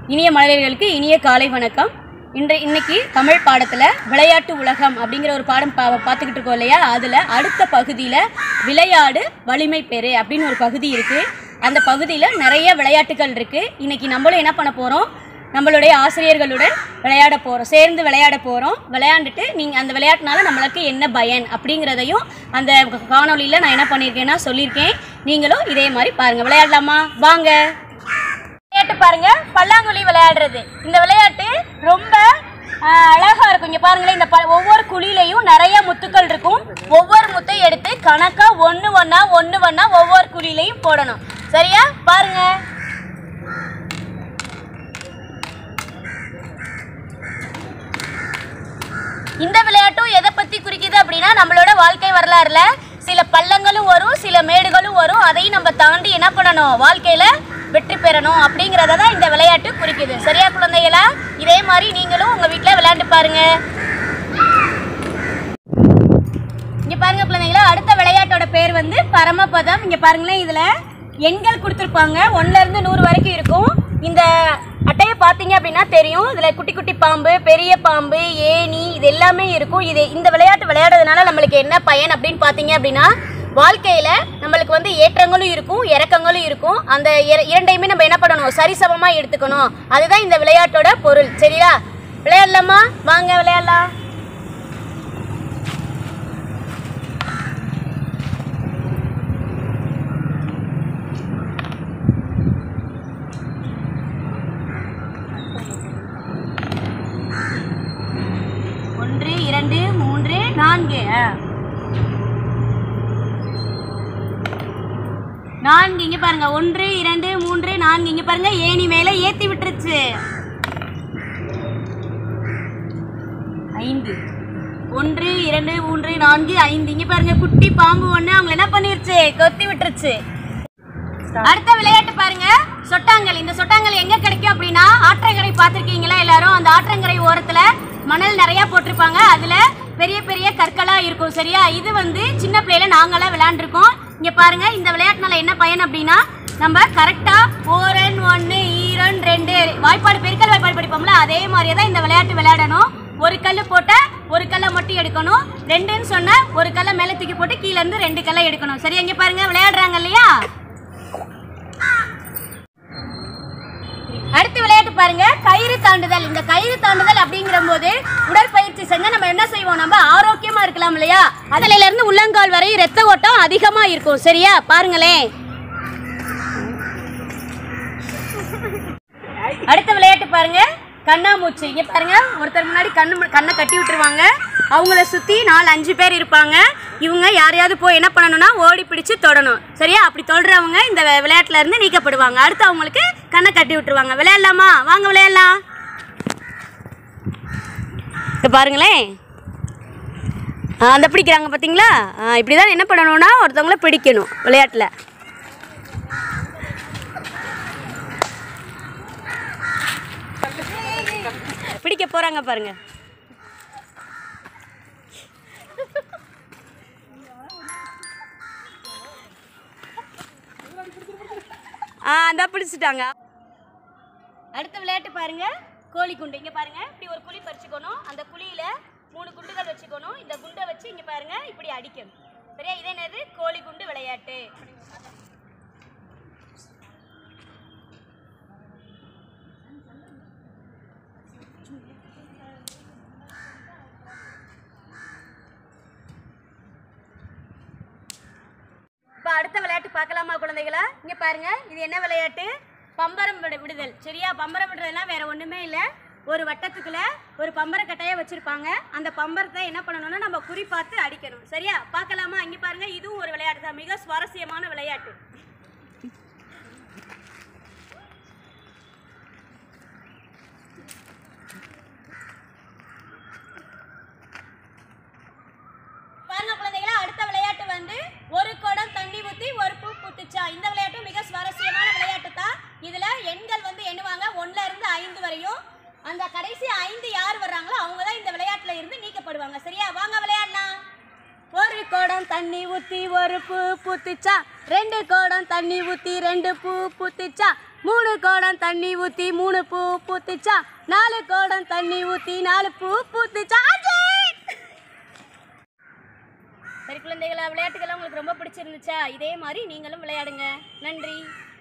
இனிய மழலைகளுக்கு இனிய காலை வணக்கம் இன்று இன்னைக்கு தமிழ் பாடத்தில் விளையாட்டு உலகம் அப்படிங்கிற ஒரு பாடம் பா பார்த்துக்கிட்டு இருக்கோம் இல்லையா அதில் அடுத்த பகுதியில் விளையாடு வலிமை பெறு அப்படின்னு ஒரு பகுதி இருக்குது அந்த பகுதியில் நிறைய விளையாட்டுகள் இருக்குது இன்னைக்கு நம்மளும் என்ன பண்ண போகிறோம் நம்மளுடைய ஆசிரியர்களுடன் விளையாட போகிறோம் சேர்ந்து விளையாட போகிறோம் விளையாண்டுட்டு நீங்கள் அந்த விளையாட்டுனால நம்மளுக்கு என்ன பயன் அப்படிங்கிறதையும் அந்த காணொளியில் நான் என்ன பண்ணியிருக்கேன்னா சொல்லியிருக்கேன் நீங்களும் இதே மாதிரி பாருங்கள் விளையாடலாமா வாங்க விளையாட்டு பாருங்க பல்லாங்குழி விளையாடுறது இந்த விளையாட்டு ரொம்ப ஆஹ், அழகா இருக்கும் இங்க பாருங்களேன் இந்த ப- ஒவ்வொரு குழியிலையும் நிறைய முத்துக்கள் இருக்கும் ஒவ்வொரு முத்தையும் எடுத்து கணக்கா ஒன்று ஒண்ணா ஒன்று ஒண்ணா ஒவ்வொரு குழியிலையும் போடணும் சரியா பாருங்க இந்த விளையாட்டும் எதை பத்தி குறிக்குது அப்படின்னா நம்மளோட வாழ்க்கை வரலாறுல சில பள்ளங்களும் வரும் சில மேடுகளும் வரும் அதையும் நம்ம தாண்டி என்ன பண்ணணும் வாழ்க்கையில வெற்றி பெறணும் அப்படிங்கறத தான் இந்த விளையாட்டு குறிக்குது சரியா குழந்தைகளா இதே மாதிரி நீங்களும் உங்க வீட்ல விளையாண்டு பாருங்க இங்க பாருங்க குழந்தைகளா அடுத்த விளையாட்டோட பேர் வந்து பரமபதம் இங்க பாருங்களேன் இதுல எண்கள் கொடுத்துருப்பாங்க ஒன்னுல இருந்து நூறு வரைக்கும் இருக்கும் இந்த அட்டையை பார்த்தீங்க அப்படின்னா தெரியும் இதுல குட்டி குட்டி பாம்பு பெரிய பாம்பு ஏணி இது எல்லாமே இருக்கும் இது இந்த விளையாட்டு விளையாடுறதுனால நம்மளுக்கு என்ன பயன் அப்படின்னு பார்த்தீங்க அப்படின்னா வாழ்க்கையில நம்மளுக்கு வந்து ஏற்றங்களும் இருக்கும் இறக்கங்களும் இருக்கும் அந்த இர- இரண்டையுமே நம்ம என்ன பண்ணணும் சரிசமமா எடுத்துக்கணும் அதுதான் இந்த விளையாட்டோட பொருள் சரியா விளையாடலாமா வாங்க விளையாடலாம் ஒன்று இரண்டு மூன்று நான்கு ஆ. நான்கு இங்க பாருங்க ஒன்று இரண்டு மூன்று நான்கு இங்க பாருங்க ஏணி மேல ஏத்தி விட்டுருச்சு ஐந்து ஒன்று இரண்டு மூன்று நான்கு ஐந்து இங்க பாருங்க குட்டி பாம்பு ஒண்ணு அவங்க என்ன பண்ணிருச்சு கொத்தி விட்டுருச்சு அடுத்த விளையாட்டு பாருங்க சொட்டாங்கல் இந்த சொட்டாங்கல் எங்க கிடைக்கும் அப்படின்னா ஆற்றங்கரை பார்த்திருக்கீங்களா எல்லாரும் அந்த ஆற்றங்கரை ஓரத்துல மணல் நிறைய போட்டிருப்பாங்க அதுல பெரிய பெரிய கற்களா இருக்கும் சரியா இது வந்து சின்ன பிள்ளையில நாங்களாம் விளையாண்டுருக்கோம் இங்க பாருங்க இந்த விளையாட்டுனால என்ன பயன் அப்படின்னா நம்ம கரெக்டா ஓரன் ஒன்னு ஈரன் ரெண்டு வாய்ப்பாடு பெருக்கல் வாய்ப்பாடு படிப்போம்ல அதே மாதிரியே தான் இந்த விளையாட்டு விளையாடணும் ஒரு கல் போட்ட ஒரு கல்லை மட்டும் எடுக்கணும் ரெண்டுன்னு சொன்னா ஒரு கல்லை மேலே தூக்கி போட்டு கீழ இருந்து ரெண்டு கல்லை எடுக்கணும் சரியா இங்க பாருங்க விளையாடுறாங்க இல்லையா அடுத்த விளையாட்டு பாருங்க கயிறு தாண்டுதல் இந்த கயிறு தாண்டுதல் அப்படிங்கிற போது உடற்பயிற்சி செஞ்சா நம்ம என்ன செய்வோம் நம்ம ஆரோக்கியமா இருக்கலாம் இல்லையா அதுல இருந்து உள்ளங்கால் வரை ரத்த ஓட்டம் அதிகமா இருக்கும் சரியா பாருங்களேன் அடுத்த விளையாட்டு பாருங்க கண்ணாமூச்சி இங்க பாருங்க ஒருத்தர் முன்னாடி கண்ணு மு- கண்ணை கட்டி விட்டுருவாங்க அவங்கள சுத்தி நாலு அஞ்சு பேர் இருப்பாங்க இவங்க யாரையாவது போய் என்ன பண்ணணும்னா ஓடி பிடிச்சு தொடணும் சரியா அப்படி தொடுறவங்க இந்த வி- விளையாட்டுல இருந்து நீக்கப்படுவாங்க அடுத்து அவங்களுக்கு கண்ணை கட்டி விட்டுருவாங்க விளையாடலாமா வாங்க விளையாடலாம் இப்போ பாருங்களேன் ஆ, அந்த பிடிக்கிறாங்க பார்த்தீங்களா இப்படி தான் என்ன பண்ணணும்னா ஒருத்தவங்கள பிடிக்கணும் விளையாட்டில் பிடிக்க போறாங்க பாருங்க ஆ அந்த பிடிச்சிட்டாங்க அடுத்த விளையாட்டு பாருங்க கோழி குண்டு இங்க பாருங்க இப்படி ஒரு குழி பறிச்சுக்கணும் அந்த குழியில மூணு குண்டுகள் வச்சுக்கணும் இந்த குண்டை வச்சு இங்க பாருங்க இப்படி அடிக்கணும் சரியா இது என்னது கோழி குண்டு விளையாட்டு இப்போ அடுத்த விளையாட்டு பார்க்கலாமா குழந்தைகளா இங்கே பாருங்க இது என்ன விளையாட்டு பம்பரம் விடு- விடுதல் சரியா பம்பரம் விடுறதுலாம் வேற ஒன்றுமே இல்லை ஒரு வட்டத்துக்குள்ள ஒரு பம்பர கட்டையை வச்சிருப்பாங்க அந்த பம்பரத்தை என்ன பண்ணணும்னா நம்ம குறி பார்த்து அடிக்கணும் சரியா பார்க்கலாமா இங்கே பாருங்க இதுவும் ஒரு விளையாட்டு தான் மிக சுவாரஸ்யமான விளையாட்டு பாருங்க குழந்தைகளா அடுத்த விளையாட்டு வந்து ஒரு குடம் தண்ணி ஊத்தி ஒரு பூ பூத்துச்சா இந்த விளையாட்டு மிக சுவாரஸ்யமான விளையாட்டு தான் இதுல எண்கள் வந்து எண்ணுவாங்க ஒண்ணுல இருந்து ஐந்து வரையும் அந்த கடைசி ஐந்து யார் வர்றாங்களோ அவங்க தான் இந்த விளையாட்டுல இருந்து நீக்கப்படுவாங்க சரியா வாங்க விளையாடலாம் ஒரு குடம் தண்ணி ஊத்தி ஒரு பூ பூத்துச்சா ரெண்டு குடம் தண்ணி ஊத்தி ரெண்டு பூ பூத்துச்சா மூணு கோடம் தண்ணி ஊற்றி மூணு பூ பூத்துச்சா நாலு கோடம் தண்ணி ஊற்றி நாலு பூ பூத்துச்சா ஆச்சி! சரி குழந்தைகளா விளையாட்டுகள்லாம் உங்களுக்கு ரொம்ப பிடிச்சிருந்துச்சா இதே மாதிரி நீங்களும் விளையாடுங்க நன்றி